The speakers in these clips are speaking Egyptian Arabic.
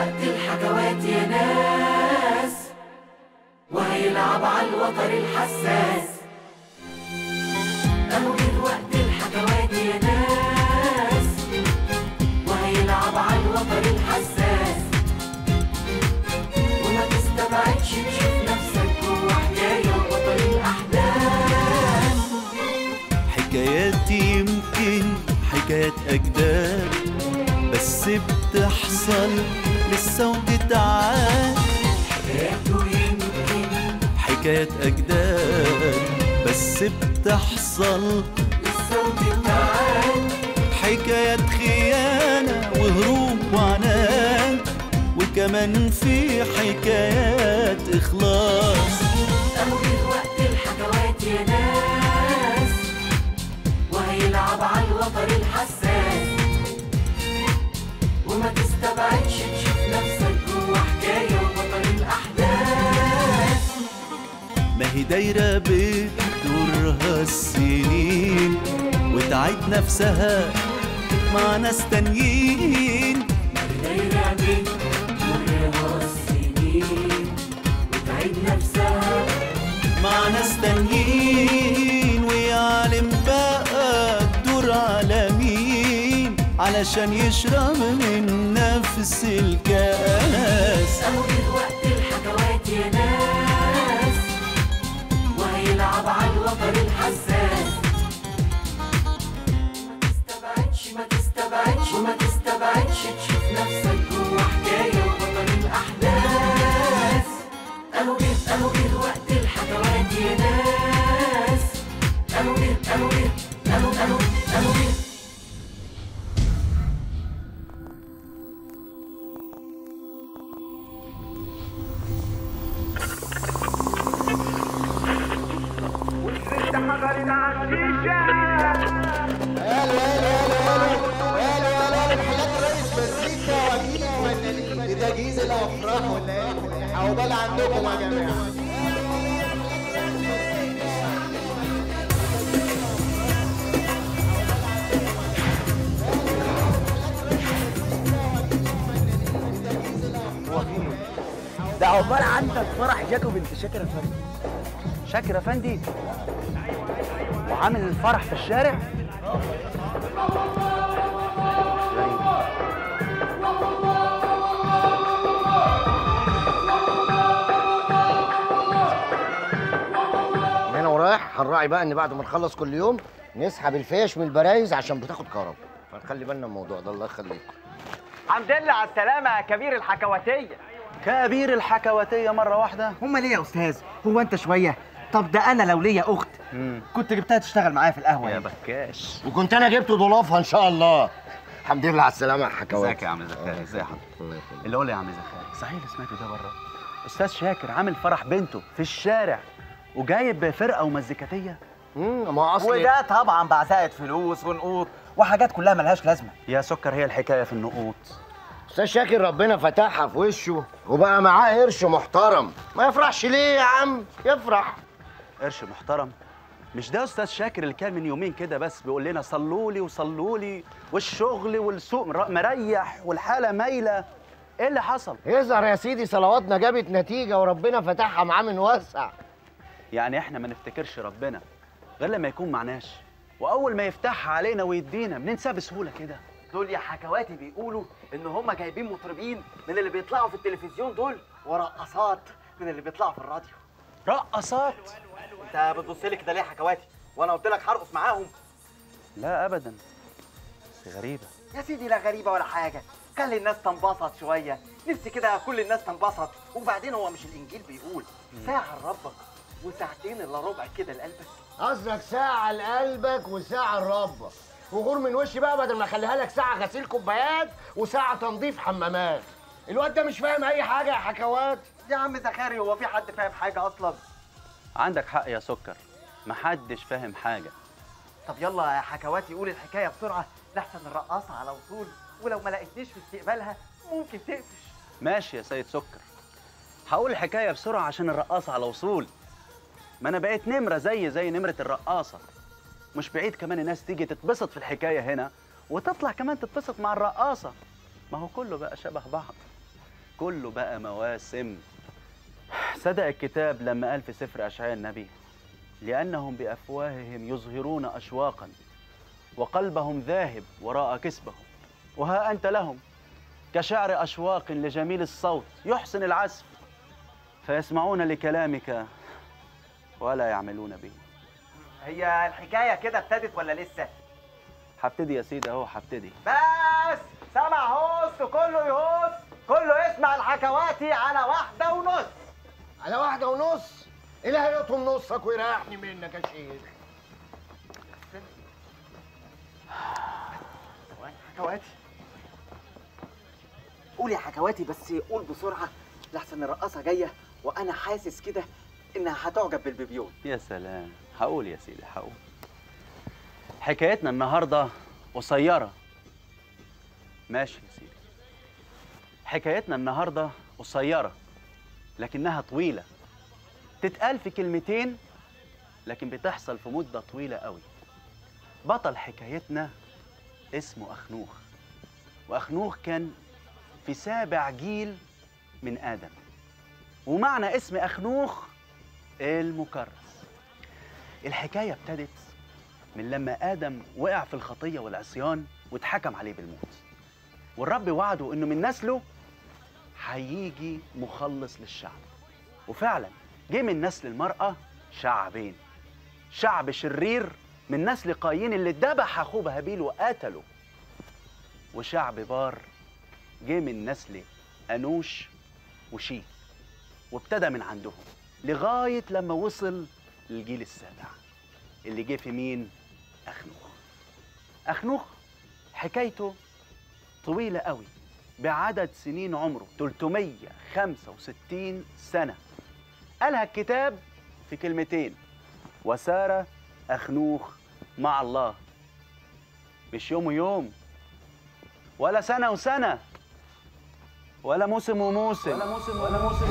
وقت الحكوات يا ناس وهيلعب على الوتر الحساس أهو جه وقت الحكوات يا ناس وهيلعب على الوتر الحساس وما تستبعدش تشوف نفسك جوه حكاية وبطل الأحداث حكاياتي يمكن حكايات أجداد بس بتحصل لسه وتتعاد حكايته يمكن حكايات أجداد بس بتحصل لسه وتتعاد حكايات خيانة وهروب وعناد وكمان في حكايات إخلاص أهو جه وقت الحكوات يا ناس وهيلعب على الوتر الحساس وما تستبعدش تشوف نفسك جوه حكاية وبطل الأحداث ما هي دايرة بتدورها السنين وتعيد نفسها مع ناس تانيين دايرة بين مرها السنين وتعيد نفسها مع ناس تانيين ويعلم بقى الدور على مين علشان يشرب من نفس الكاس أهو جه وقت الحكوات يا ناس وهيلعب على الوتر الحساس ما تستبعدش ما تستبعدش وما تستبعدش تشوف نفسك جوه حكاية وبطل الأحداث أهو جه أهو جه وقت الحكوات يا ناس أهو جه أهو جه أهو أهو أهو جه ده جيز الافراح ولا ايه؟ عقبال عندكم يا جماعه ده عقبال عندك فرح جاكو بنت شاكر افندي شاكر افندي وعامل الفرح في الشارع من هنا ورايح هنراعي بقى ان بعد ما نخلص كل يوم نسحب الفيش من البرايز عشان بتاخد كهرباء فنخلي بالنا من الموضوع ده الله يخليكم الحمد لله على السلامة يا كبير الحكواتية كبير الحكواتيه مره واحده هما ليه يا أستاذ؟ هو أنت شوية؟ طب ده أنا لو ليا أخت كنت جبتها تشتغل معايا في القهوة يا يعني. بكاش وكنت انا جبت ضلافها ان شاء الله الحمد لله على السلامه يا حكوات ازيك يا عم زكريا ازي حضرتك الله يخليك. اللي قول لي يا عم زكريا صحيح اللي سمعته ده بره استاذ شاكر عامل فرح بنته في الشارع وجايب فرقه ومزيكاتيه امم ما هو اصل وده طبعا بعزقة فلوس ونقوط وحاجات كلها ملهاش لازمة يا سكر هي الحكايه في النقوط استاذ شاكر ربنا فتحها في وشه وبقى معاه قرش محترم ما يفرحش ليه يا عم يفرح قرش محترم مش ده استاذ شاكر اللي كان من يومين كده بس بيقول لنا صلوا لي وصلوا لي والشغل والسوق مر- مريح والحاله مايله ايه اللي حصل يظهر يا سيدي صلواتنا جابت نتيجه وربنا فتحها معاه من وسع يعني احنا ما نفتكرش ربنا غير لما يكون معناش واول ما يفتحها علينا ويدينا بننساه بسهوله كده دول يا حكواتي بيقولوا إن هما جايبين مطربين من اللي بيطلعوا في التلفزيون دول ورقصات من اللي بيطلعوا في الراديو رقصات أنت بتبص لي كده ليه يا حكواتي؟ وأنا قلت لك هرقص معاهم لا ابدا بس غريبه يا سيدي لا غريبة ولا حاجة خلي الناس تنبسط شوية نفسي كده كل الناس تنبسط وبعدين هو مش الإنجيل بيقول ساعة لربك وساعتين إلا ربع كده لقلبك قصدك ساعة لقلبك وساعة لربك وغور من وشي بقى بدل ما اخليها لك ساعة غسيل كوبايات وساعة تنظيف حمامات الواد ده مش فاهم أي حاجة يا حكوات يا عم زكاري هو في حد فاهم حاجة أصلا عندك حق يا سكر محدش فاهم حاجه طب يلا يا حكواتي قول الحكاية بسرعة لحسن الرقاصة على وصول ولو ما لقيتنيش في استقبالها ممكن تقفش ماشي يا سيد سكر هقول الحكايه بسرعه عشان الرقاصه على وصول ما انا بقيت نمره زي زي نمره الرقاصه مش بعيد كمان الناس تيجي تتبسط في الحكايه هنا وتطلع كمان تتبسط مع الرقاصه ما هو كله بقى شبه بعض كله بقى مواسم صدق الكتاب لما قال في سفر أشعياء النبي لأنهم بأفواههم يظهرون أشواقا وقلبهم ذاهب وراء كسبهم وها أنت لهم كشعر أشواق لجميل الصوت يحسن العزف فيسمعون لكلامك ولا يعملون به هي الحكايه كده ابتدت ولا لسه هبتدي يا سيدي اهو هبتدي بس سمع هوس وكله يهوس كله يسمع الحكواتي على واحده ونص على واحدة ونص إلهي يطم نصك ويريحني منك يا شيخ حكواتي قول يا حكواتي بس قول بسرعه لحسن الرقاصه جايه وانا حاسس كده انها هتعجب بالبيبيون يا سلام هقول يا سيدي هقول حكايتنا النهارده قصيرة ماشي يا سيدي حكايتنا النهارده قصيرة لكنها طويلة تتقال في كلمتين لكن بتحصل في مدة طويلة قوي بطل حكايتنا اسمه أخنوخ وأخنوخ كان في سابع جيل من آدم ومعنى اسم أخنوخ المكرس الحكاية ابتدت من لما آدم وقع في الخطية والعصيان واتحكم عليه بالموت والرب وعده إنه من نسله هيجي مخلص للشعب وفعلا جه من نسل المرأة شعبين شعب شرير من نسل قايين اللي ذبح أخوه هابيل وقتله وشعب بار جه من نسل أنوش وشيث وابتدى من عندهم لغاية لما وصل للجيل السابع اللي جه في مين؟ أخنوخ أخنوخ حكايته طويلة قوي بعدد سنين عمره 365 سنة قالها الكتاب في كلمتين وسار أخنوخ مع الله مش يوم ويوم ولا سنة وسنة ولا موسم وموسم ولا موسم ولا موسم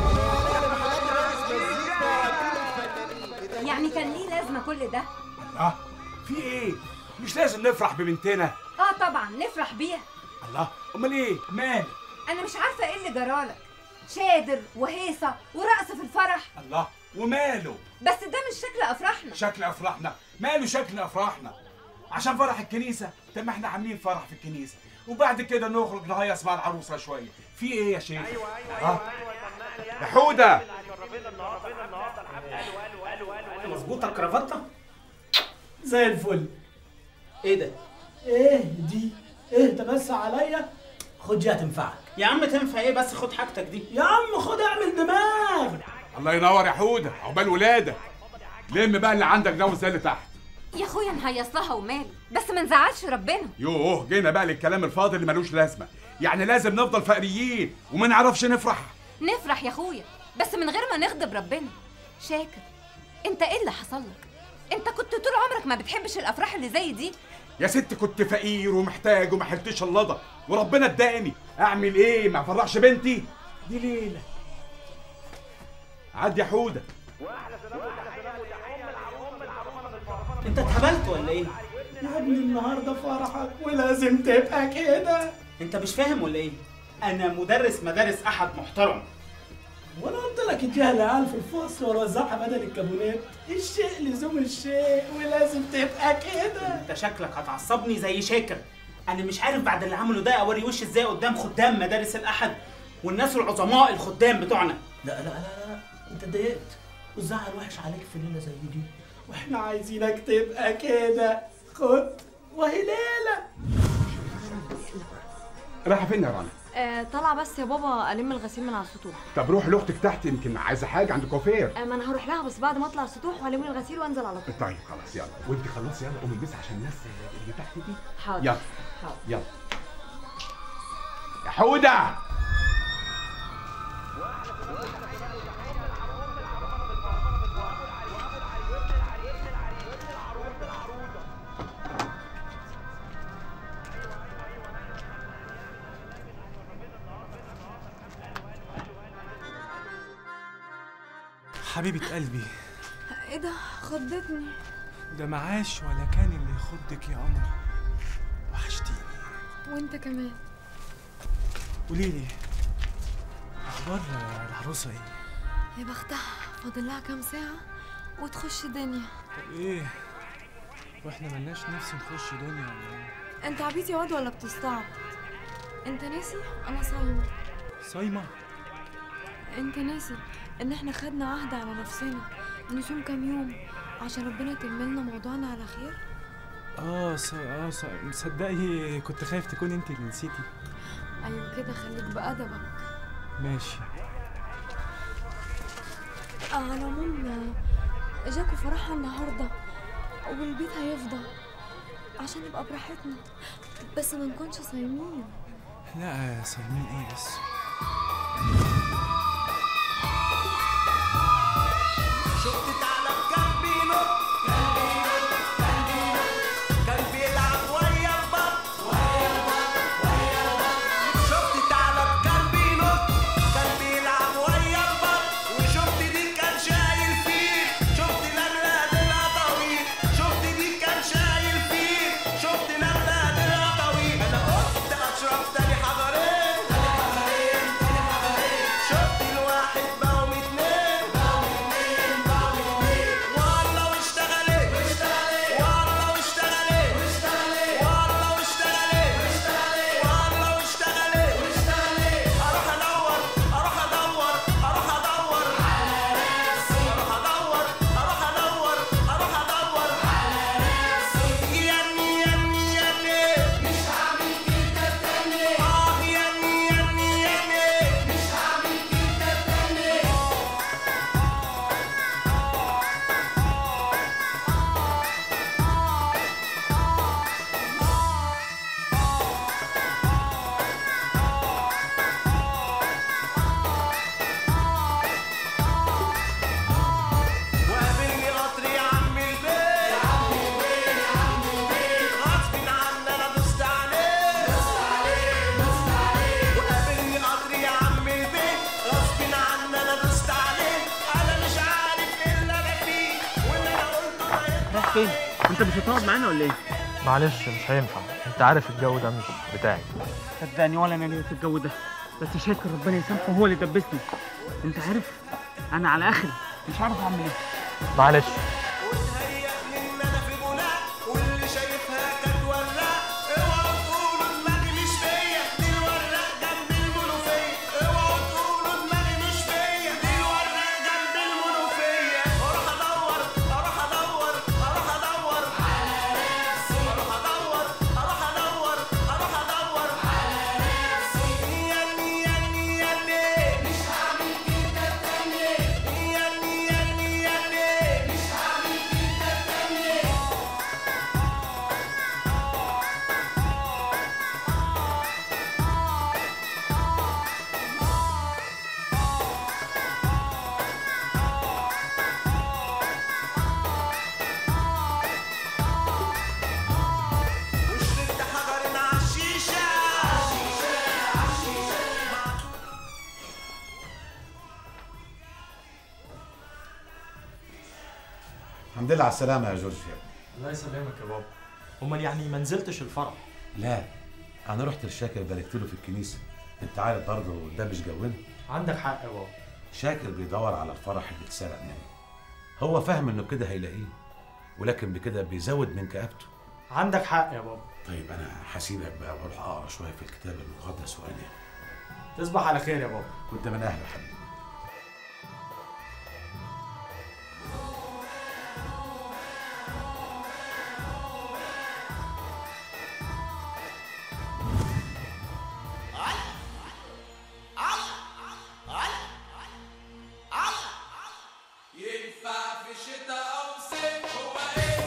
يعني كان ليه لازمه كل ده الله في ايه مش لازم نفرح ببنتنا اه طبعا نفرح بيها الله امال ايه مال انا مش عارفه ايه اللي جرالك شادر وهيصه ورقص في الفرح الله وماله بس ده مش شكل افراحنا شكل افراحنا ماله شكل افراحنا عشان فرح الكنيسه طب ما احنا عاملين فرح في الكنيسه وبعد كده نخرج نهيص مع العروسه شويه في ايه يا شيخ ايوه ايوه يا حوده مظبوطه الكرافته زي الفل ايه ده ايه دي ايه ده بس عليا خد دي هتنفعك يا عم تنفع ايه بس خد حاجتك دي يا عم خد اعمل دماغ الله ينور يا حوده عقبال ولادك لم بقى اللي عندك ده وزي اللي تحت يا اخويا نهيص لها وماله بس ما نزعلش ربنا يوه جينا بقى للكلام الفاضي اللي ملوش لازمه يعني لازم نفضل فقريين وما نعرفش نفرح نفرح يا اخويا بس من غير ما نغضب ربنا شاكر انت ايه اللي حصل لك انت كنت طول عمرك ما بتحبش الافراح اللي زي دي يا ست كنت فقير ومحتاج وما حلتش اللضا وربنا اداني اعمل ايه ما افرحش بنتي دي ليله عدي يا حوده انت اتهبلت ولا ايه يا ابني النهارده فرحك ولازم تبقى كده انت مش فاهم ولا ايه انا مدرس مدارس احد محترم وانا قلت لك اديها العيال في الفصل ووزعها بدل الكابونات الشيء لزوم الشيء ولازم تبقى كده انت شكلك هتعصبني زي شاكر انا مش عارف بعد اللي عمله ده اوري وشي ازاي قدام خدام مدارس الاحد والناس العظماء الخدام بتوعنا لا لا لا لا انت اتضايقت والزعل وحش عليك في ليله زي دي واحنا عايزينك تبقى كده خد وهي ليله رايحه فين يا رنا آه طالعه بس يا بابا الم الغسيل من على السطوح طب روح لاختك تحت يمكن عايزه حاجه عند كوفير آه ما انا هروح لها بس بعد ما اطلع السطوح والم الغسيل وانزل على طول طيب خلاص يلا وانت خلصي يلا قومي البسي عشان الناس اللي تحت دي حاضر يلا حاضر يلا يا حوده حبيبة قلبي ايه ده خضتني ده معاش ولا كان اللي يخضك يا قمر وحشتيني وانت كمان قولي لي اخبار العروسه ايه يا بختها فاضل لها كام ساعة وتخش دنيا طب ايه واحنا ملناش نفس نخش دنيا ولا ايه انت عبيط يا واد ولا بتستعبط انت ناسي انا صايمة صايمه انت ناسي ان احنا خدنا عهد على نفسنا نصوم كام يوم عشان ربنا يتم لنا موضوعنا على خير اه ص... اه ص... مصدقي كنت خايف تكون انت اللي نسيتي ايوه كده خليك بأدبك ماشي آه على العموم آه، جاكو فرحها النهارده والبيت هيفضى عشان نبقى براحتنا بس ما نكونش صايمين لا صايمين ايه بس شفت ثعلب كان بينط كان بيلعب ويا البط شفت ثعلب كان بينط كان بيلعب ويا البط وشفت دي كان شايل فيه شفت نملة ديلها طويل شفت دي كان شايل فيه شفت نملة ديلها طويل انا قلت اشرب تاني حجرين شفت الواحد بقوا اتنين والله واشتغلت والله واشتغلت والله واشتغلت والله واشتغلت اروح ادور اروح ادور اروح ادور اروح ادور اروح ادور اروح ادور ياني ياني ياني مش هعمل كده تاني اه ياني ياني ياني مش هعمل كده تاني وقابلني قطر يا عم البيت يا عم البيت يا عم البيت غصب عني انا دوست عليه دوست عليه دوست عليه وقابلني قطر يا عم البيت غصب عني انا دوست عليه انا مش عارف ايه اللي انا فيه واللي انا قلته ده رايح فين؟ انت مش هتقعد معانا ولا ايه؟ معلش مش هينفع انت عارف الجو ده مش بتاعي صدقني ولا انا ليا في الجو ده بس شاكر ربنا يسامحه هو اللي دبسني انت عارف انا على اخري مش عارف اعمل ايه معلش واللي شايفها كانت وراق اوعوا تقولوا دماغي مش فيا دي الوراق جنب المنوفية اوعوا تقولوا دماغي مش فيا دي الوراق جنب المنوفية اروح ادور اروح ادور اروح ادور على نفسي اروح ادور اروح ادور اروح ادور على نفسي ياني ياني ياني مش هعمل كده تاني ياني ياني ياني مش هعمل كده تاني وشربت حجر مع الشيشة الحمد لله على السلامة يا جورج يا ابني. الله يسلمك يا بابا امال يعني ما نزلتش الفرح لا أنا رحت لشاكر باركت له في الكنيسة أنت عارف برضه ده مش جونا عندك حق يا بابا شاكر بيدور على الفرح اللي اتسرق منه هو فاهم إنه كده هيلاقيه ولكن بكده بيزود من كآبته عندك حق يا بابا طيب أنا هسيبك بقى وأروح أقرأ شوية في الكتاب المقدس وأنام تصبح على خير يا بابا كنت من أهل حبيبي ينفع في شتاء أو صيف هو إيه؟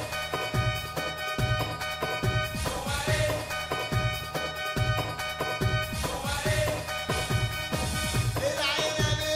هو إيه؟ هو إيه؟ العنب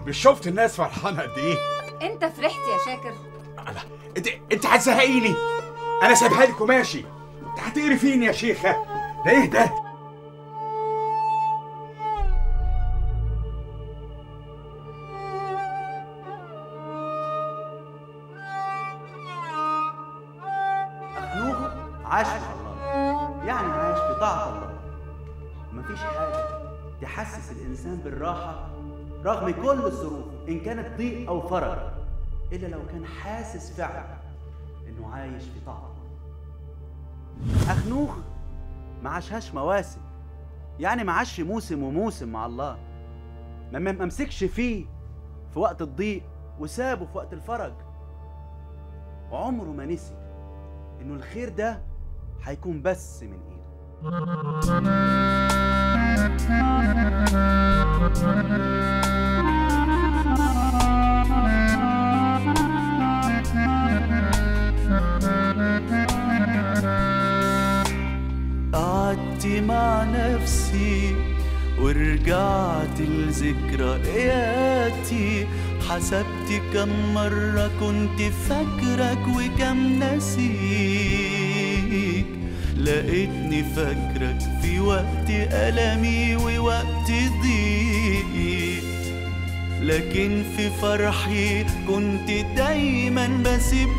مش شفت الناس فرحانه قد ايه انت فرحت يا شاكر انت انت هتزهقيني انا سايبها لك وماشي انت هتقرفيني يا شيخه ده ايه ده نوح عاش مع الله يعني عاش في طاعة الله مفيش حاجة تحسس الإنسان بالراحة رغم كل الظروف إن كانت ضيق أو فرج إلا لو كان حاسس فعلا إنه عايش في طاعة الله أخنوخ ما عاشهاش مواسم يعني ما عاش موسم وموسم مع الله ما ما مسكش فيه في وقت الضيق وسابه في وقت الفرج وعمره ما نسي انه الخير ده هيكون بس من ايده قعدت مع نفسي ورجعت لذكرياتي حسبت كم مرة كنت فاكرك وكم نسيك لقيتني فاكرك في وقت ألمي ووقت ضيقي لكن في فرحي كنت دايما بسيب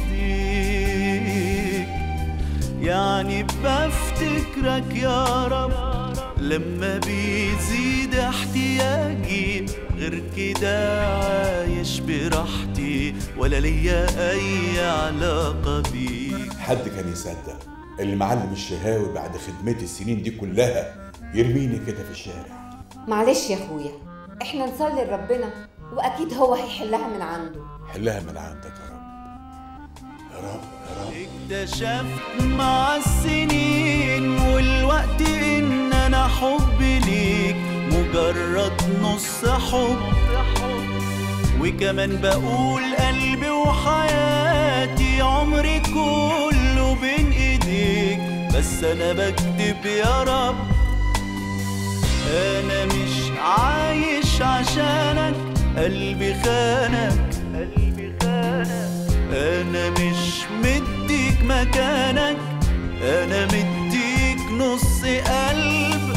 ايديك يعني بفتكرك يا رب لما بيزيد احتياجي غير كده عايش براحتي ولا ليا اي علاقة بيك حد كان يصدق المعلم الشهاوي بعد خدمتي السنين دي كلها يرميني كده في الشارع معلش يا اخويا احنا نصلي لربنا واكيد هو هيحلها من عنده حلها من عندك يا رب يا رب يا رب اكتشفت مع السنين والوقت ان انا حبي ليك مجرد نص حب وكمان بقول قلبي وحياتي عمري كله بين ايديك بس انا بكتب يا رب انا مش عايش عشانك قلبي خانك قلبي خانك انا مش مديك مكانك انا مديك نص قلب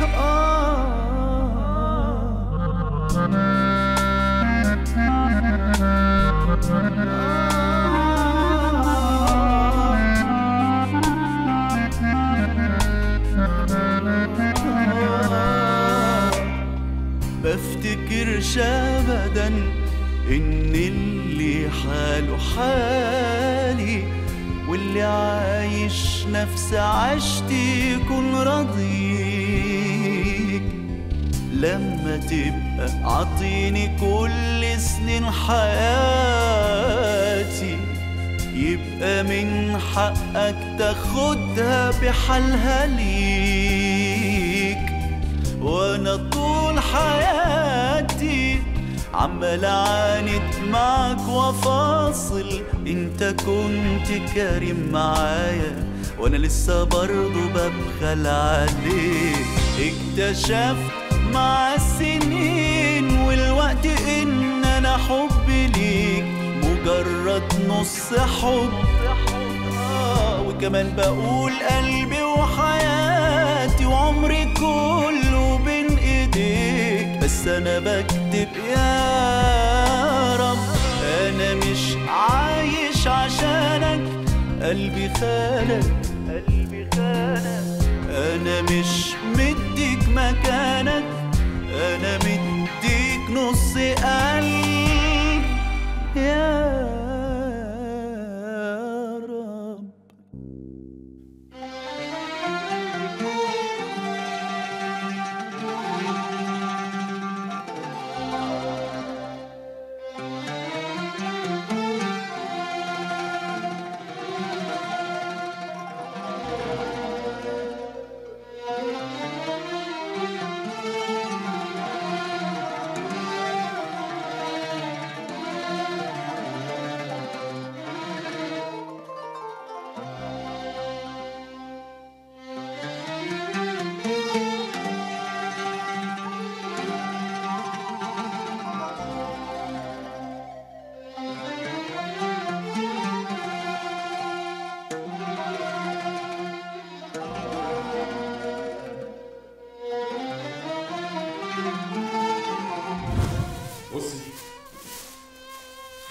بفتكرش ابدا ان اللي حاله حالي واللي عايش نفس عشتي يكون راضيك لما تبقى عطيني كل سنين حياتي يبقى من حقك تاخدها بحالها ليك وانا طول حياتي عمال اعاند معاك وفاصل انت كنت كريم معايا وانا لسه برضه ببخل عليك اكتشفت مع السنين والوقت ان انا حبي ليك مجرد نص حب آه وكمان بقول قلبي وحياتي وعمري كله بين ايديك بس انا بكتب يا رب انا مش عايش عشانك قلبي خانك قلبي خانك انا مش مديك مكانك انا مديك نص قلب يا رب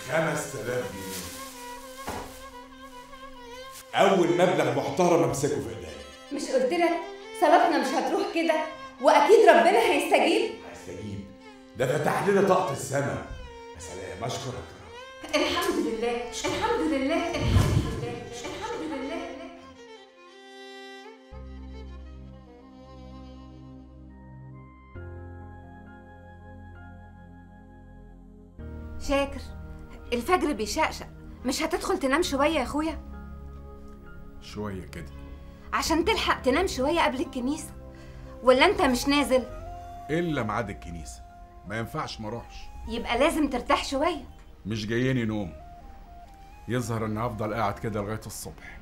5000 جنيه اول مبلغ محترم امسكه في ايديا مش قلت لك صلاتنا مش هتروح كده واكيد ربنا هيستجيب هستجيب ده فتح لنا طاقه السماء يا سلام اشكرك الحمد لله الحمد لله الحمد لله الحمد لله شاكر الفجر بيشقشق مش هتدخل تنام شوية يا اخويا شويه كده عشان تلحق تنام شوية قبل الكنيسة ولا انت مش نازل الا ميعاد الكنيسه ما ينفعش ما اروحش يبقى لازم ترتاح شوية مش جاييني نوم يظهر اني هفضل قاعد كده لغايه الصبح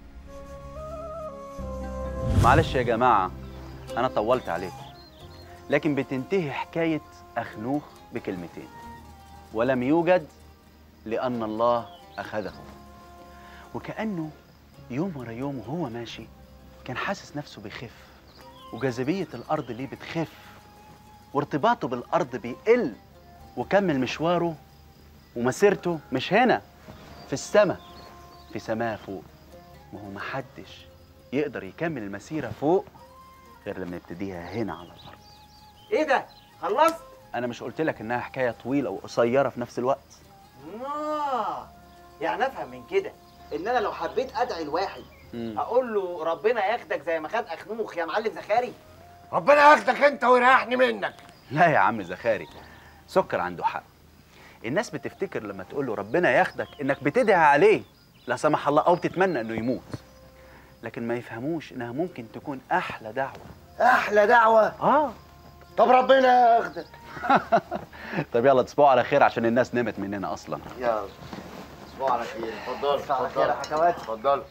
معلش يا جماعة أنا طولت عليكم لكن بتنتهي حكاية أخنوخ بكلمتين ولم يوجد لأن الله أخذه وكأنه يوم ورا يوم وهو ماشي كان حاسس نفسه بيخف وجاذبية الأرض ليه بتخف وارتباطه بالأرض بيقل وكمل مشواره ومسيرته مش هنا في السماء في سماء فوق ما هو محدش يقدر يكمل المسيرة فوق غير لما يبتديها هنا على الأرض ايه ده خلصت أنا مش قلت لك إنها حكاية طويلة وقصيرة في نفس الوقت آه يعني افهم من كده ان انا لو حبيت ادعي لواحد مم. اقول له ربنا ياخدك زي ما خد اخنوخ يا معلم زخاري ربنا ياخدك انت ويريحني منك لا يا عم زخاري سكر عنده حق الناس بتفتكر لما تقول له ربنا ياخدك إنك بتدعي عليه لا سمح الله أو بتتمنى إنه يموت لكن ما يفهموش إنها ممكن تكون أحلى دعوة احلى دعوه اه طب ربنا ياخدك طب يلا تصبحوا على خير عشان الناس نمت مننا أصلا يلا تصبحوا على خير اتفضلوا تصبحوا على خير يا اتفضلوا. حكواتي. اتفضلوا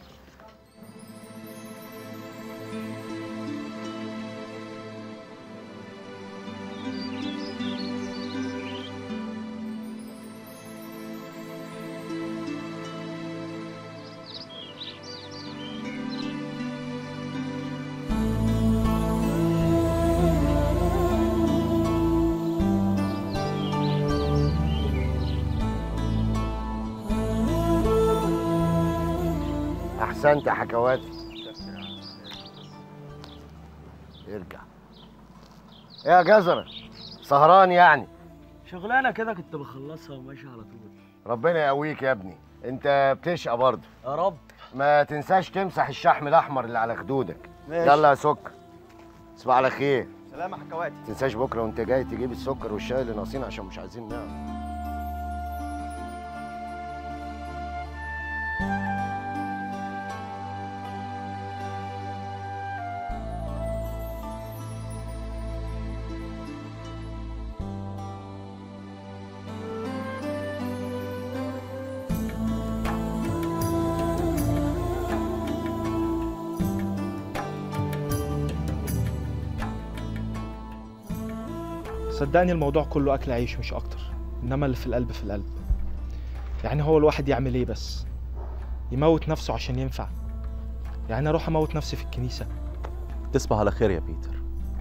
احسنت يا حكواتي ارجع يا جزرة سهران يعني شغلانه كده كنت بخلصها وماشي على طول ربنا يقويك يا ابني انت بتشقى برضه يا رب ما تنساش تمسح الشحم الاحمر اللي على خدودك ماشي. يلا يا سكر تصبح على خير سلام يا حكواتي ما تنساش بكره وانت جاي تجيب السكر والشاي اللي ناقصين عشان مش عايزين نعم صدقني الموضوع كله اكل عيش مش اكتر انما اللي في القلب في القلب يعني هو الواحد يعمل ايه بس يموت نفسه عشان ينفع يعني اروح اموت نفسي في الكنيسه تصبح على خير يا بيتر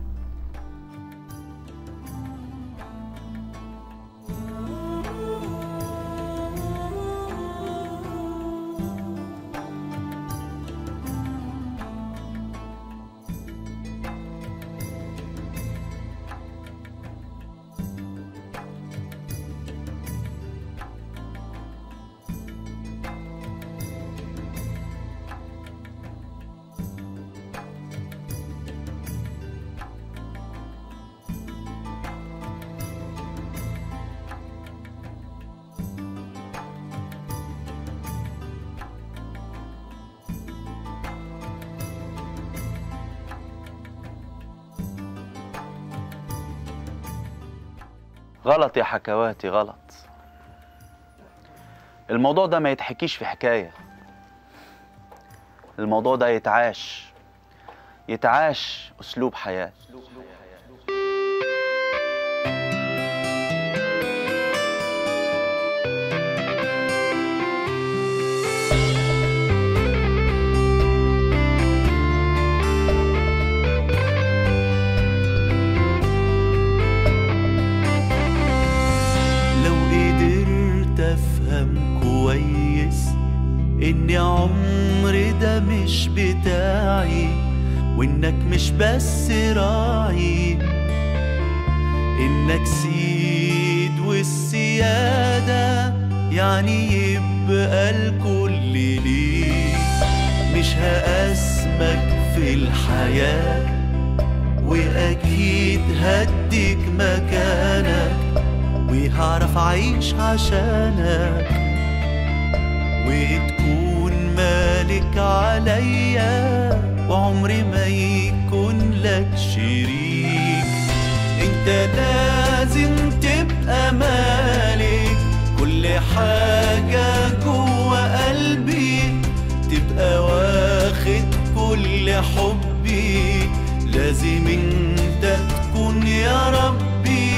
غلط يا حكواتي غلط الموضوع ده ما يتحكيش في حكاية الموضوع ده يتعاش يتعاش أسلوب حياة لو قدرت افهم إن عمر ده مش بتاعي وإنك مش بس راعي إنك سيد والسيادة يعني يبقى الكل ليك مش هقسمك في الحياة وأكيد هديك مكانك وهعرف أعيش عشانك وتكون مالك عليا وعمري ما يكون لك شريك انت لازم تبقى مالك كل حاجة جوا قلبي تبقى واخد كل حبي لازم انت تكون يا ربي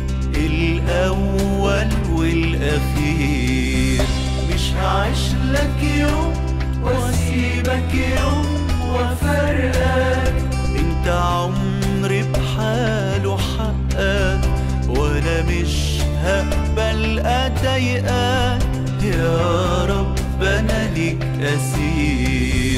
الأول والأخير مش هعيش لك يوم واسيبك يوم وافرقك انت عمري بحاله حقك وانا مش هقبل اضايقك يا رب انا ليك اسير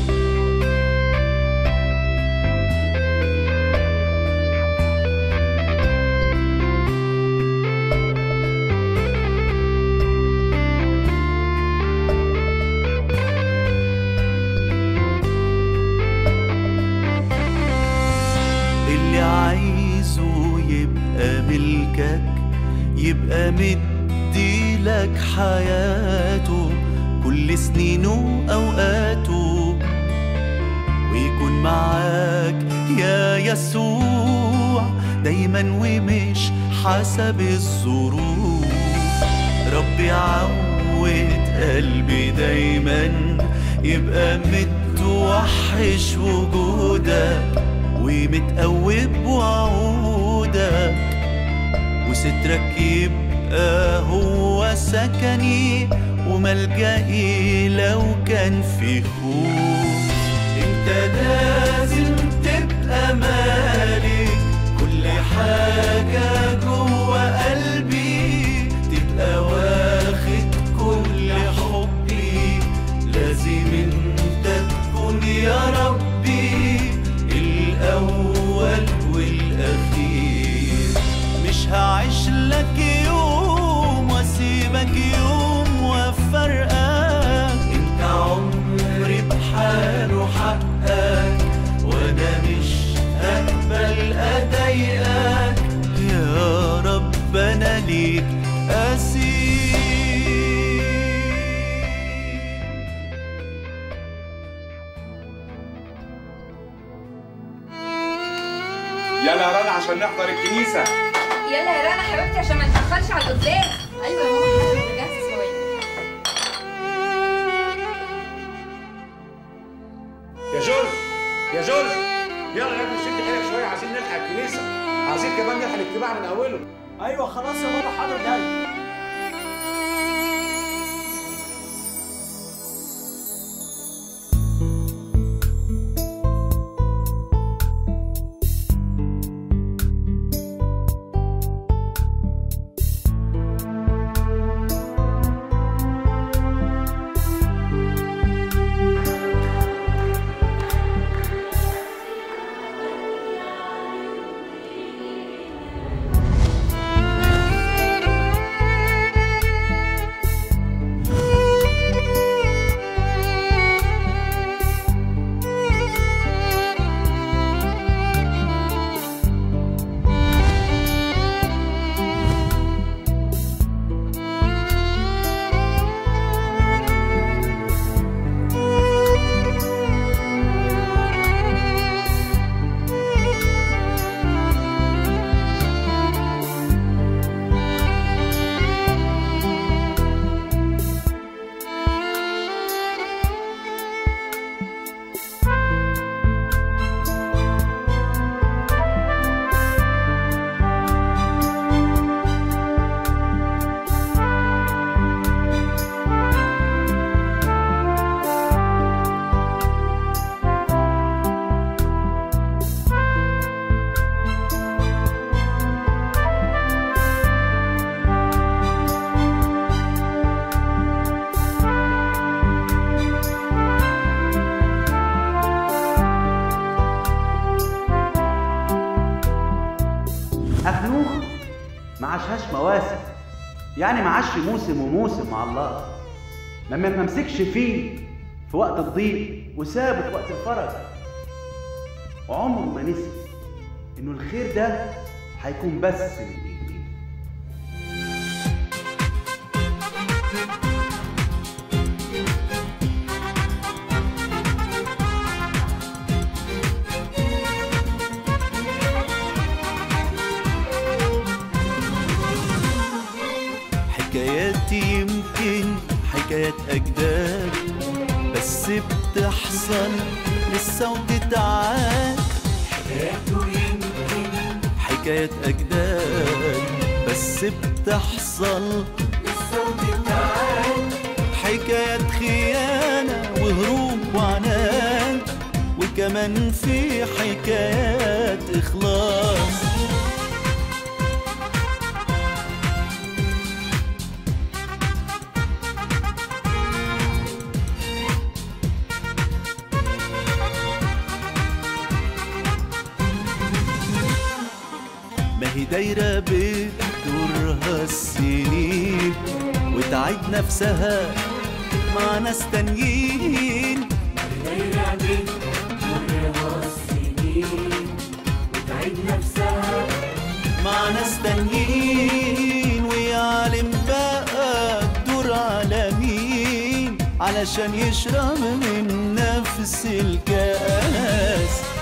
اللي عايزه يبقى ملكك يبقى مدي لك حياته كل سنينه أوقاته ويكون معاك يا يسوع دايما ومش حسب الظروف ربي عود قلبي دايما يبقى متوحش وجودك ومتقوي بوعودك وسترك يبقى هو سكني وملجئي لو كان في خوف انت لازم تبقى مالك كل حاجة جوا قلبي تبقى واخد كل حبي لازم انت تكون يا ربي الأول والأخير مش هعيش لك يوم واسيبك يوم وافرقك انت عمري بحاله حقك وانا مش هقبل اضايقك يا رب انا ليك اسير يلا يا رنا عشان نحضر الكنيسه يلا يا رنا حبيبتي عشان ما نتاخرش على القدام ايوه يا ماما حاضر بجهز ثواني يا جورج يا جورج يلا يا ابني شد حيلك شويه عايزين نلحق الكنيسه عايزين كمان نلحق الاجتماع من اوله ايوه خلاص يا بابا حاضر جاي يا يعني معاش موسم وموسم مع الله لما ما مسكش فيه في وقت الضيق وسابه في وقت الفرج وعمره ما نسي انه الخير ده هيكون بس من ايديه حكايات يمكن حكايات أجداد بس بتحصل لسه وتتعاد حكاياته يمكن حكايات أجداد بس بتحصل لسه وتتعاد حكايات خيانة وهروب وعناد وكمان في حكايات إخلاص ما هي دايرة بتدورها السنين وتعيد نفسها مع ناس تانيين دايرة بتدورها السنين وتعيد نفسها مع ناس تانيين ويعلم بقى الدور على مين علشان يشرب من نفس الكاس